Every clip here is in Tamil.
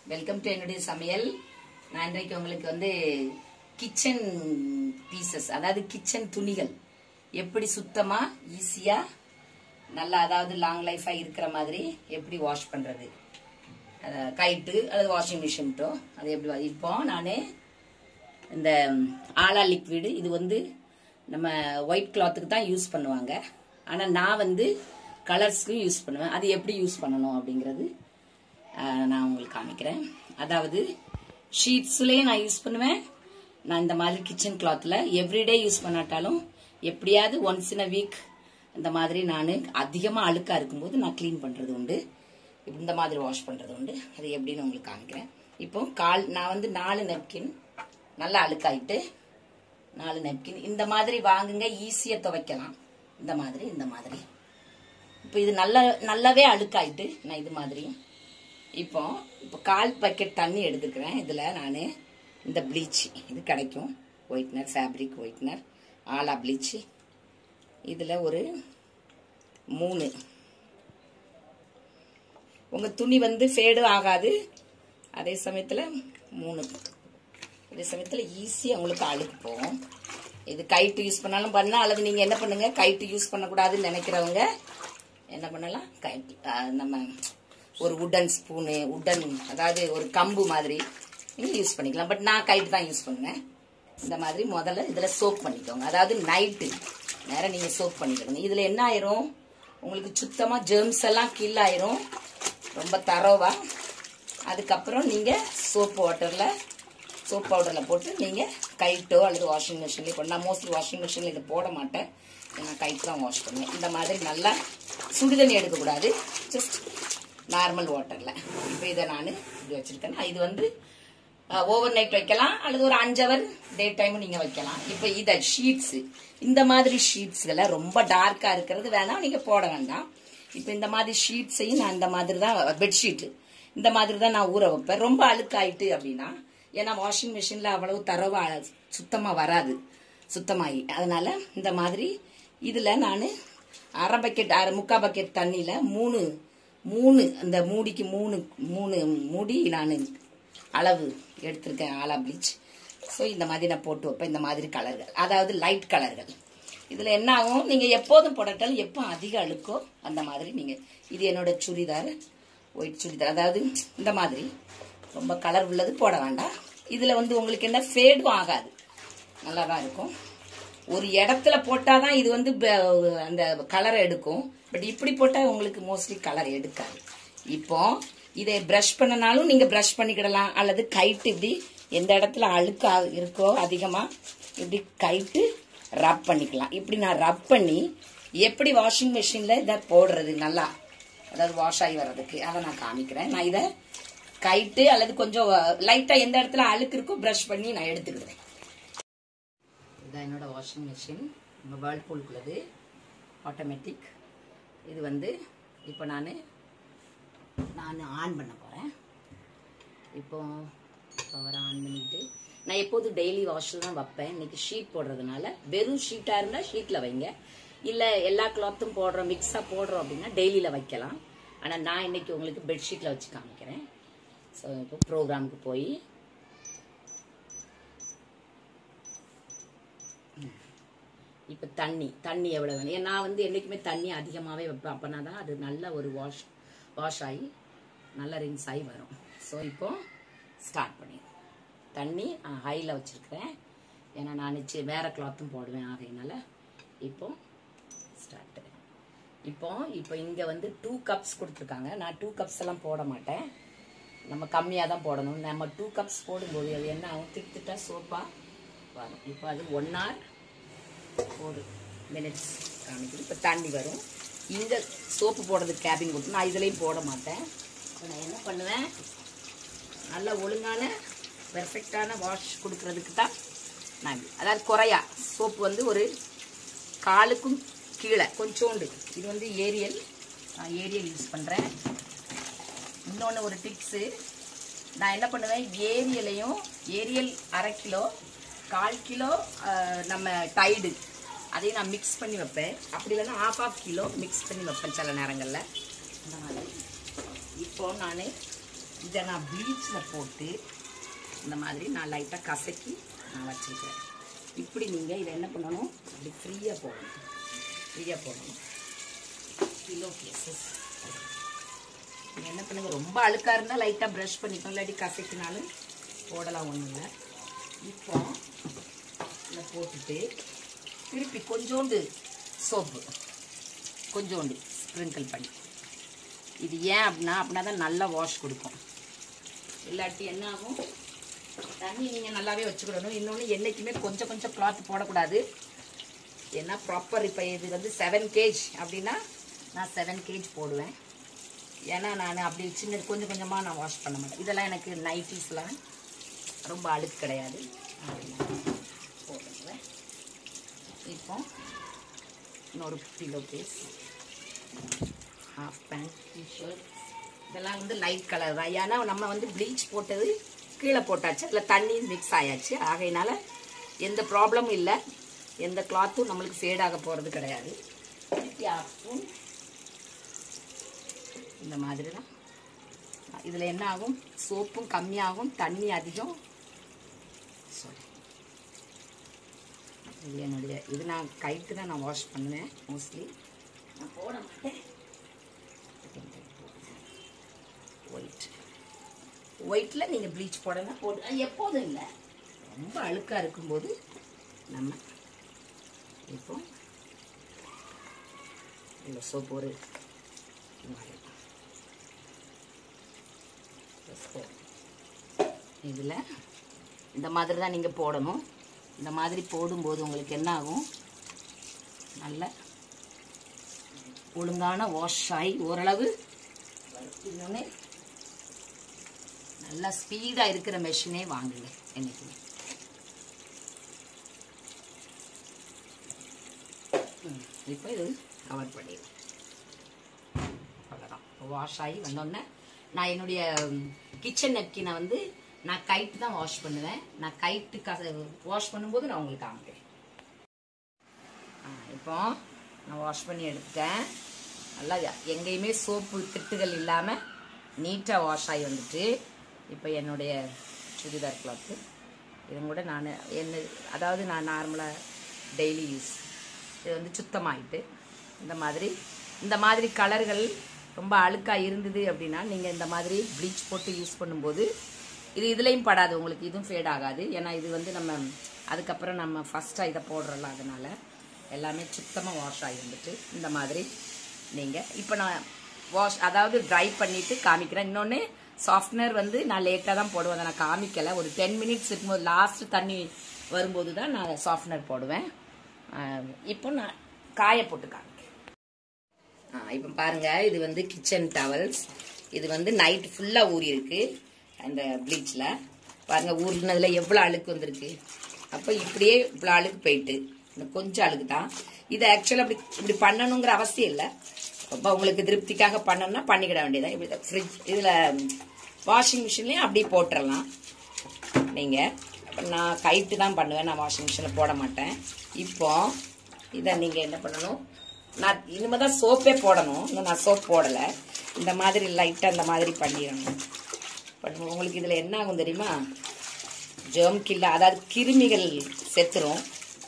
வெல்கம் டு என்னுடைய சமையல் நான் இன்றைக்கு உங்களுக்கு வந்து கிச்சன் பீசஸ் அதாவது கிச்சன் துணிகள் எப்படி சுத்தமா ஈஸியா நல்லா அதாவது லாங் லைஃபா இருக்கிற மாதிரி எப்படி வாஷ் பண்றது அஹ் கைட்டு அல்லது வாஷிங் மிஷின்ட்டோ அது எப்படி வா- இப்போ நான் இந்த ஆலா லிக்விடு இது வந்து நம்ம ஒயிட் கிளாத்துக்கு தான் யூஸ் பண்ணுவாங்க ஆனால் நான் வந்து கலர்ஸ்க்கும் யூஸ் பண்ணுவேன் அது எப்படி யூஸ் பண்ணணும் அப்படிங்கிறது ஆஹ், நான் உங்களுக்கு காமிக்கிறேன் அதாவது ஷீட்ஸ்லேயே நான் யூஸ் பண்ணுவேன் நான் இந்த மாதிரி கிச்சன் கிளாத்தில் எவ்ரிடே யூஸ் பண்ணாட்டாலும் எப்படியாவது ஒன்ஸ் இன் அ வீக் இந்த மாதிரி நான் அதிகமாக அழுக்காக இருக்கும்போது நான் க்ளீன் பண்ணுறது உண்டு இந்த மாதிரி வாஷ் பண்ணுறது உண்டு அது எப்படின்னு உங்களுக்கு காமிக்கிறேன் இப்போ கால் நான் வந்து நாலு நெப்கின் நல்லா அழுக்காயிட்டு நாலு நெப்கின் இந்த மாதிரி வாங்குங்க ஈஸியாக துவைக்கலாம் இந்த மாதிரி இந்த மாதிரி இப்போ இது நல்ல நல்லாவே அழுக்காயிட்டு நான் இது மாதிரி இப்போ இப்போ கால் பக்கெட் தண்ணி எடுத்துக்கிறேன் இதில் நான் இந்த ப்ளீச் இது கிடைக்கும் whitener fabric whitener Ala bleach இதில் ஒரு மூணு உங்கள் துணி வந்து ஃபேடும் ஆகாது அதே சமயத்தில் மூணு அதே சமயத்தில் ஈஸியாக உங்களுக்கு அழுக்கு போகும் இது கைட்டு யூஸ் பண்ணாலும் பண்ணலாம் அல்லது நீங்கள் என்ன பண்ணுங்க கைட்டு யூஸ் பண்ணக்கூடாதுன்னு நினைக்கிறவங்க என்ன பண்ணலாம் கைட்டு அஹ், நம்ம ஒரு உடன் ஸ்பூனு உடன் அதாவது ஒரு கம்பு மாதிரி நீங்கள் யூஸ் பண்ணிக்கலாம் பட் நான் கைட்டு தான் யூஸ் பண்ணுவேன் இந்த மாதிரி முதல்ல இதில் சோப் பண்ணிக்கோங்க அதாவது நைட்டு நேரம் நீங்கள் சோப் பண்ணிக்கோங்க இதில் என்ன ஆயிரும் உங்களுக்கு சுத்தமாக ஜெர்ம்ஸ் எல்லாம் கில் ஆயிரும் ரொம்ப தரோவா அதுக்கப்புறம் நீங்கள் சோப் வாட்டரில் சோப் பவுடரில் போட்டு நீங்கள் கைட்டோ அல்லது வாஷிங் மிஷின்லேயே போட நான் மோஸ்ட்லி வாஷிங் மிஷினில் இதை போட மாட்டேன் நான் கைட்டு தான் வாஷ் பண்ணுவேன் இந்த மாதிரி நல்லா சுடுதண்ணி எடுக்கக்கூடாது ஜஸ்ட் நார்மல் வாட்டரில் இப்போ இதை நான் இப்படி வச்சுருக்கேன் இது வந்து ஓவர் நைட் வைக்கலாம் அல்லது ஒரு அஞ்சு ஹவர் டே டைம் நீங்கள் வைக்கலாம் இப்போ இதை ஷீட்ஸு இந்த மாதிரி ஷீட்ஸ்களை ரொம்ப டார்க்காக இருக்கிறது வேணாம் நீங்கள் போட வேண்டாம் இப்போ இந்த மாதிரி ஷீட்ஸையும் நான் இந்த மாதிரி தான் பெட்ஷீட்டு இந்த மாதிரி தான் நான் ஊற வைப்பேன் ரொம்ப அழுக்காயிட்டு அப்படின்னா ஏன்னா வாஷிங் மிஷினில் அவ்வளவு தரவா சுத்தமாக வராது சுத்தமாகி அதனால இந்த மாதிரி இதில் நான் அரை பக்கெட் அரை முக்கால் பக்கெட் தண்ணியில் மூணு மூணு அந்த மூடிக்கு மூணு மூணு மூடி நான் அளவு எடுத்திருக்கேன் ஆலா ப்ளீச் ஸோ இந்த மாதிரி நான் போட்டு வைப்பேன் இந்த மாதிரி கலர்கள் அதாவது லைட் கலர்கள் இதில் என்ன ஆகும் நீங்கள் எப்போதும் போடட்டாலும் எப்போ அதிக அழுக்கோ அந்த மாதிரி நீங்கள் இது என்னோட சுடிதார் ஒயிட் சுடிதார் அதாவது இந்த மாதிரி ரொம்ப கலர் உள்ளது போட வேண்டாம் இதில் வந்து உங்களுக்கு என்ன ஃபேடும் ஆகாது நல்லா தான் இருக்கும் ஒரு இடத்துல போட்டால் தான் இது வந்து ப- அந்த கலரை எடுக்கும் பட் இப்படி போட்டால் உங்களுக்கு மோஸ்ட்லி கலர் எடுக்காது இப்போ இதை ப்ரஷ் பண்ணனாலும் நீங்கள் ப்ரஷ் பண்ணிக்கிடலாம் அல்லது கைட்டு இப்படி எந்த இடத்துல அழுக்கா இருக்கோ அதிகமாக இப்படி கைட்டு ரப் பண்ணிக்கலாம் இப்படி நான் ரப் பண்ணி எப்படி வாஷிங் மிஷினில் இதை போடுறது நல்லா அதாவது வாஷ் ஆகி வர்றதுக்கு அதை நான் காமிக்கிறேன் நான் இதை கைட்டு அல்லது கொஞ்சம் லைட்டாக எந்த இடத்துல அழுக்கு இருக்கோ ப்ரஷ் பண்ணி நான் எடுத்துக்கிடுவேன் இதான் என்னோட வாஷிங் மிஷின் நம்ம வேர்ல்பூலுக்குள்ளது ஆட்டோமேட்டிக் இது வந்து இப்போ நான் நான் ஆன் பண்ண போகிறேன் இப்போ பவர் ஆன் பண்ணிட்டு நான் எப்போதும் டெய்லி வாஷில் தான் வைப்பேன் இன்னைக்கு ஷீட் போடுறதுனால வெறும் ஷீட்டாக இருந்தால் ஷீட்டில் வைங்க இல்லை எல்லா கிளாத்தும் போடுறோம் மிக்ஸாக போடுறோம் அப்படின்னா டெய்லியில் வைக்கலாம் ஆனால் நான் இன்னைக்கு உங்களுக்கு பெட்ஷீட்டில் வச்சு காமிக்கிறேன் ஸோ இப்போ ப்ரோக்ராமுக்கு போய் இப்போ தண்ணி தண்ணி எவ்வளோ வேணும் ஏன் நான் வந்து என்றைக்குமே தண்ணி அதிகமாகவே வைப்பேன் அப்போனா தான் அது நல்ல ஒரு வாஷ் வாஷ் ஆகி நல்ல ரின்ஸ் ஆகி வரும் ஸோ இப்போ ஸ்டார்ட் பண்ணிடுறேன் தண்ணி ஹையில் வச்சுருக்கிறேன் ஏன்னா நான் சி வேறு கிளாத்தும் போடுவேன் ஆகையினால இப்போ ஸ்டார்ட்டு இப்போ இப்போ இங்கே வந்து டூ கப்ஸ் கொடுத்துருக்காங்க நான் டூ கப்ஸ் எல்லாம் போட மாட்டேன் நம்ம கம்மியாக தான் போடணும் நம்ம டூ கப்ஸ் போடும்போது அது என்ன ஆகும் திட்டுத்தா சோப்பாக வரும் இப்போ அது ஒன் ஹவர் ஒரு மினிட்ஸ் காமிக்குது இப்போ தண்ணி வரும் இங்கே சோப்பு போடுறதுக்கு கேபின் கொடுத்து நான் இதுலேயும் போட மாட்டேன் இப்போ நான் என்ன பண்ணுவேன் நல்ல ஒழுங்கான பெர்ஃபெக்டான வாஷ் கொடுக்கறதுக்கு தான் நான் இது. அதாவது குறையா சோப்பு வந்து ஒரு காலுக்கும் கீழே கொஞ்சோண்டு இது வந்து ஏரியல் நான் ஏரியல் யூஸ் பண்ணுறேன் இன்னொன்று ஒரு டிப்ஸு நான் என்ன பண்ணுவேன் ஏரியலையும் ஏரியல் அரை கிலோ கால் கிலோ ஆஹ், நம்ம டைடு அதையும் நான் மிக்ஸ் பண்ணி வைப்பேன் அப்படி இல்லைன்னா ஆஃப் ஆஃப் கிலோ மிக்ஸ் பண்ணி வைப்பேன் சில நேரங்களில் இந்த மாதிரி இப்போ நான் இதை நான் ப்ளீச்சில் போட்டு இந்த மாதிரி நான் லைட்டாக கசக்கி நான் வச்சுருக்கிறேன் இப்படி நீங்கள் இதை என்ன பண்ணணும் அப்படி ஃப்ரீயாக போடணும் ஃப்ரீயாக போடணும் கிலோ கேசஸ் நீங்கள் என்ன பண்ணுங்க ரொம்ப அழுக்காக இருந்தால் லைட்டாக ப்ரஷ் பண்ணிக்கணும் இல்லாட்டி கசக்கினாலும் போடலாம் ஒன்றும் இல்லை இப்போ இதை போட்டுட்டு திருப்பி கொஞ்சோண்டு சோப்பு கொஞ்சோண்டு ஸ்ப்ரிங்கிள் பண்ணி இது ஏன் அப்படின்னா அப்படின்னா தான் நல்லா வாஷ் கொடுக்கும் இல்லாட்டி என்ன ஆகும் தண்ணி நீங்கள் நல்லாவே வச்சுக்கிடணும் இன்னொன்று என்றைக்குமே கொஞ்சம் கொஞ்சம் கிளாத் போடக்கூடாது ஏன்னா ப்ராப்பர் இப்போ இது வந்து செவன் கேஜ் அப்படின்னா நான் செவன் கேஜ் போடுவேன் ஏன்னா நான் அப்படி சின்ன கொஞ்சம் கொஞ்சமாக நான் வாஷ் பண்ண மாட்டேன் இதெல்லாம் எனக்கு நைட்டிஸ்லாம் ரொம்ப அழுக்கு கிடையாது அதனால போட்டுக்குவேன் இப்போ இன்னொரு pillow case half pant T-shirt இதெல்லாம் வந்து லைட் கலர் தான் ஏன்னா நம்ம வந்து ப்ளீச் போட்டது கீழே போட்டாச்சு அதில் தண்ணி மிக்ஸ் ஆயாச்சு ஆகையினால எந்த ப்ராப்ளமும் இல்லை எந்த கிளாத்தும் நம்மளுக்கு ஃபேடாக போகிறது கிடையாது திருப்பி half spoon. இந்த மாதிரி தான் இதில் என்ன ஆகும் சோப்பும் கம்மியாகும் தண்ணி அதிகம் சாரி இது என்னுடைய இது நான் கைட்டு தான் நான் வாஷ் பண்ணுவேன் மோஸ்ட்லி நான் போட மாட்டேன் ஒயிட் ஒயிட்டில் நீங்கள் ப்ளீச் போடணும் போடு அது எப்போதும் இல்லை ரொம்ப அழுக்காக இருக்கும்போது நம்ம இப்போ இந்த சோப்பு ஒரு இதில் இந்த மாதிரி தான் நீங்கள் போடணும் இந்த மாதிரி போடும்போது உங்களுக்கு என்ன ஆகும் நல்ல ஒழுங்கான வாஷ் ஆகி ஓரளவு இன்னொன்று நல்லா ஸ்பீடாக இருக்கிற மெஷினே வாங்குங்க என்னைக்குமே ம், இப்போ இது கவர் பண்ணிடுறேன் அவ்வளோதான் வாஷ் ஆகி வந்தோடனே நான் என்னுடைய கிச்சன் நெப்கினை வந்து நான் கைட்டு தான் வாஷ் பண்ணுவேன் நான் கைட்டு கச வாஷ் பண்ணும்போது நான் உங்களுக்கு காமிக்கிறேன் ஆ, இப்போ நான் வாஷ் பண்ணி எடுத்துட்டேன் நல்லா எங்கேயுமே சோப்பு திட்டுகள் இல்லாமல் நீட்டாக வாஷ் ஆகி வந்துட்டு இப்போ என்னுடைய சுடிதார் கிளாத்து இதுவும் கூட நான் என்ன அதாவது நான் நார்மலாக டெய்லி யூஸ் இது வந்து சுத்தமாயிட்டு இந்த மாதிரி இந்த மாதிரி கலர்கள் ரொம்ப அழுக்காக இருந்தது அப்படின்னா நீங்கள் இந்த மாதிரி ப்ளீச் போட்டு யூஸ் பண்ணும்போது இது இதுலேயும் படாது உங்களுக்கு இதுவும் ஃபேட் ஆகாது ஏன்னா இது வந்து நம்ம அதுக்கப்புறம் நம்ம ஃபஸ்ட்டாக இதை போடுறோம்ல அதனால் எல்லாமே சுத்தமாக வாஷ் ஆகி வந்துட்டு இந்த மாதிரி நீங்கள் இப்போ நான் வாஷ் அதாவது ட்ரை பண்ணிவிட்டு காமிக்கிறேன் இன்னொன்று சாஃப்ட்னர் வந்து நான் லேட்டாக தான் போடுவேன் அதை நான் காமிக்கலை ஒரு டென் மினிட்ஸ் இருக்கும்போது லாஸ்ட் தண்ணி வரும்போது தான் நான் சாஃப்ட்னர் போடுவேன் ஆஹ் இப்போ நான் காய போட்டு காமிக்கிறேன் ஆ, இப்போ பாருங்க இது வந்து கிச்சன் டவல்ஸ் இது வந்து நைட் ஃபுல்லா ஊறி இருக்கு அந்த ப்ளீச்ல பாருங்க ஊறினதுல எவ்வளவு அழுக்கு வந்திருக்கு அப்ப இப்படியே இவ்வளவு அழுக்கு போயிட்டு இந்த கொஞ்சம் அழுக்கு தான் இது ஆக்சுவலா அப்படி இப்படி பண்ணணுங்கிற அவசியம் இல்லை அப்போ உங்களுக்கு திருப்திக்காக பண்ணணும்னா பண்ணிக்கிட வேண்டியதான் இப்படி ஃப்ரிட்ஜ் இதுல வாஷிங் மிஷின்லயும் அப்படியே போட்டுறலாம் நீங்க அப்ப நான் கைட்டு தான் பண்ணுவேன் நான் வாஷிங் மிஷின்ல போட மாட்டேன் இப்போ இதை நீங்க என்ன பண்ணணும் நான் இனிமே தான் சோப்பே போடணும் இன்னும் நான் சோப் போடல இந்த மாதிரி லைட்டா இந்த மாதிரி பண்ணிடணும் பண்ணும் உங்களுக்கு இதுல என்ன ஆகும் தெரியுமா ஜெர்ம் கில்ல அதாவது கிருமிகள் செத்துரும்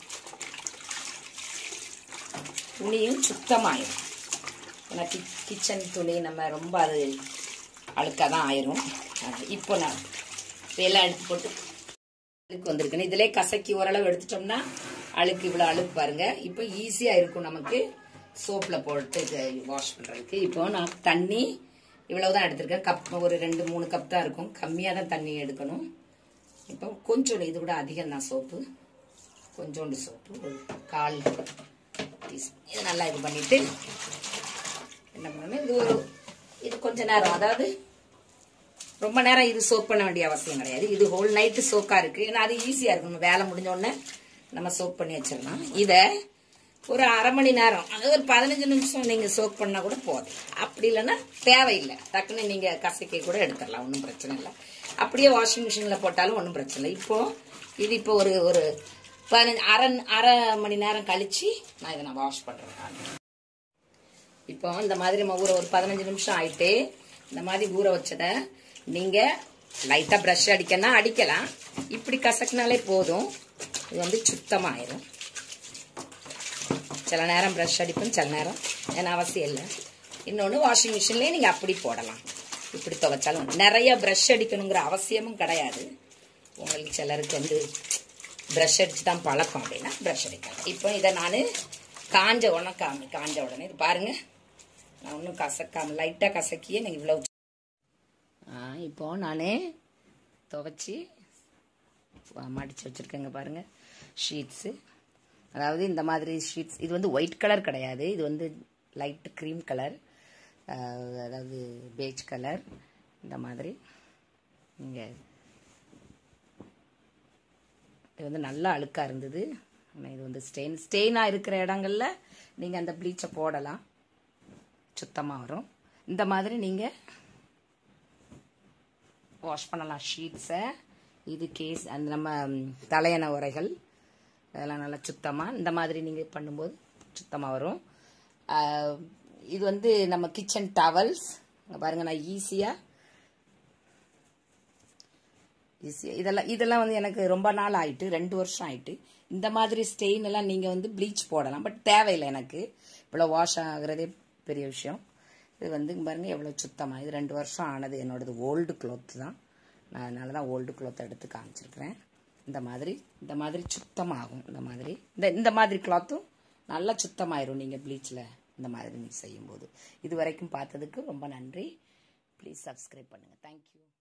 துணியும் சுத்தமாயிரும் ஏன்னா கி- கிச்சன் துணி நம்ம ரொம்ப அது அழுக்காக தான் ஆயிரும் அது இப்போ நான் இப்ப எல்லாம் எடுத்து போட்டு அழுக்கு வந்திருக்குன்னு இதிலே கசக்கி ஓரளவு எடுத்துட்டோம்னா அழுக்கு இவ்வளோ அழுக்கு பாருங்க இப்போ ஈஸியாக இருக்கும் நமக்கு சோப்பில் போட்டு வாஷ் பண்ணுறதுக்கு இப்போ நான் தண்ணி இவ்வளவு தான் எடுத்திருக்கேன் கப் ஒரு ரெண்டு மூணு கப் தான் இருக்கும் கம்மியாக தான் தண்ணி எடுக்கணும் இப்போ கொஞ்சோண்டு இது கூட அதிகம் தான் சோப்பு கொஞ்சோண்டு சோப்பு ஒரு கால் டீஸ்பூன் இது நல்லா இது பண்ணிட்டு என்ன பண்ணணும் இது ஒரு இது கொஞ்ச நேரம் அதாவது ரொம்ப நேரம் இது சோப் பண்ண வேண்டிய அவசியம் கிடையாது இது ஹோல் நைட்டு சோக்கா இருக்கு ஏன்னா அது ஈஸியா இருக்கும் நம்ம வேலை முடிஞ்ச உடனே நம்ம சோப் பண்ணி வச்சிடலாம் இத ஒரு அரை மணி நேரம் அதாவது ஒரு பதினஞ்சு நிமிஷம் நீங்க சோப் பண்ணா கூட போதும் அப்படி இல்லைன்னா தேவையில்லை டக்குன்னு நீங்க கசக்கி கூட எடுத்துடலாம் ஒன்றும் பிரச்சனை இல்லை அப்படியே வாஷிங் மிஷின்ல போட்டாலும் ஒன்றும் பிரச்சனை இல்லை இப்போ இது இப்போ ஒரு ஒரு பதினஞ்சு அரை அரை மணி நேரம் கழிச்சு நான் இதை நான் வாஷ் பண்றேன் இப்போ இந்த மாதிரி நம்ம ஊற ஒரு பதினஞ்சு நிமிஷம் ஆயிட்டு இந்த மாதிரி ஊற வச்சத நீங்க லைட்டா ப்ரஷ் அடிக்கனா அடிக்கலாம் இப்படி கசக்குனாலே போதும் இது வந்து சுத்தமாயிரும் சில நேரம் ப்ரஷ் அடிப்பேன் சில நேரம் ஏன்னா அவசியம் இல்லை இன்னொன்று வாஷிங் மிஷின்லேயே நீங்கள் அப்படி போடலாம் இப்படி துவைச்சாலும் நிறைய ப்ரஷ் அடிக்கணுங்கிற அவசியமும் கிடையாது உங்களுக்கு சிலருக்கு வந்து ப்ரஷ் அடிச்சு தான் பழக்கம் அப்படின்னா ப்ரஷ் அடிக்கலாம் இப்போ இதை நான் காஞ்ச உடனே காமி காஞ்ச உடனே இது பாருங்க நான் ஒன்றும் கசக்காம லைட்டாக கசக்கியே நீங்கள் இவ்வளோ இப்போ நான் துவைச்சி மடிச்சு வச்சுருக்கேங்க பாருங்க ஷீட்ஸு அதாவது இந்த மாதிரி ஷீட்ஸ் இது வந்து ஒயிட் கலர் கிடையாது இது வந்து லைட் க்ரீம் கலர் அதாவது பேஜ் கலர் இந்த மாதிரி இங்கே இது வந்து நல்லா அழுக்காக இருந்தது ஆனால் இது வந்து ஸ்டெயின் ஸ்டெயினாக இருக்கிற இடங்கள்ல நீங்கள் அந்த ப்ளீச்சை போடலாம் சுத்தமாக வரும் இந்த மாதிரி நீங்கள் வாஷ் பண்ணலாம் ஷீட்ஸை இது கேஸ் அந்த நம்ம தலையண உரைகள் அதெல்லாம் நல்லா சுத்தமாக இந்த மாதிரி நீங்கள் பண்ணும்போது சுத்தமாக வரும் இது வந்து நம்ம கிச்சன் டவல்ஸ் பாருங்க நான் ஈஸியாக ஈஸியாக இதெல்லாம் இதெல்லாம் வந்து எனக்கு ரொம்ப நாள் ஆயிட்டு ரெண்டு வருஷம் ஆயிட்டு இந்த மாதிரி ஸ்டெயின் எல்லாம் நீங்கள் வந்து ப்ளீச் போடலாம் பட் தேவையில்லை எனக்கு இவ்வளோ வாஷ் ஆகுறதே பெரிய விஷயம் இது வந்து பாருங்க எவ்வளோ சுத்தமாக இது ரெண்டு வருஷம் ஆனது என்னோடது ஓல்டு க்ளாத் தான் நான் அதனால தான் ஓல்டு க்ளாத் எடுத்து காமிச்சிருக்கிறேன் இந்த மாதிரி இந்த மாதிரி சுத்தமாகும் இந்த மாதிரி இந்த இந்த மாதிரி கிளாத்தும் நல்லா சுத்தமாயிரும் நீங்கள் ப்ளீச்சில் இந்த மாதிரி நீங்கள் செய்யும்போது இது வரைக்கும் பார்த்ததுக்கு ரொம்ப நன்றி ப்ளீஸ் சப்ஸ்கிரைப் பண்ணுங்கள் தேங்க்யூ